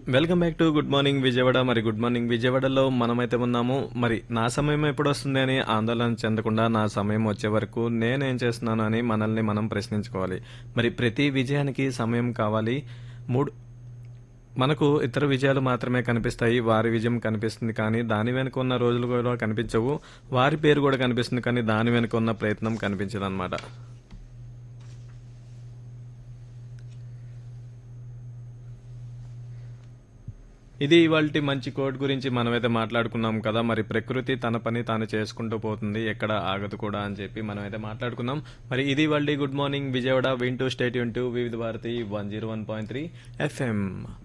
welcome back to good morning Vijayawada మరి good morning విజయవాడలో మనమైతే ఉన్నాము మరి నా సమయం ఎప్పుడు వస్తుంది అని ఆందోళన చెందకుండా నా సమయం వచ్చే వరకు నేనేం చేస్తున్నాను అని మనల్ని మనం ప్రశ్నించుకోవాలి మరి ప్రతి విజయానికి సమయం కావాలి మూడు మనకు ఇతర విజయాలు మాత్రమే కనిపిస్తాయి వారి విజయం కనిపిస్తుంది కానీ దాని వెనుక ఉన్న రోజులు కూడా కనిపించవు వారి పేరు కూడా కనిపిస్తుంది కానీ దాని వెనుక ఉన్న ప్రయత్నం కనిపించదు అనమాట ఇది ఇవాళ మంచి కోట్ గురించి మనమైతే మాట్లాడుకున్నాం కదా మరి ప్రకృతి తన పని తాను చేసుకుంటూ పోతుంది ఎక్కడ ఆగదు కూడా అని చెప్పి మనమైతే మాట్లాడుకున్నాం మరి ఇది వాళ్ళ గుడ్ మార్నింగ్ విజయవాడ వింటూ state to Vividh Bharati one zero one point three FM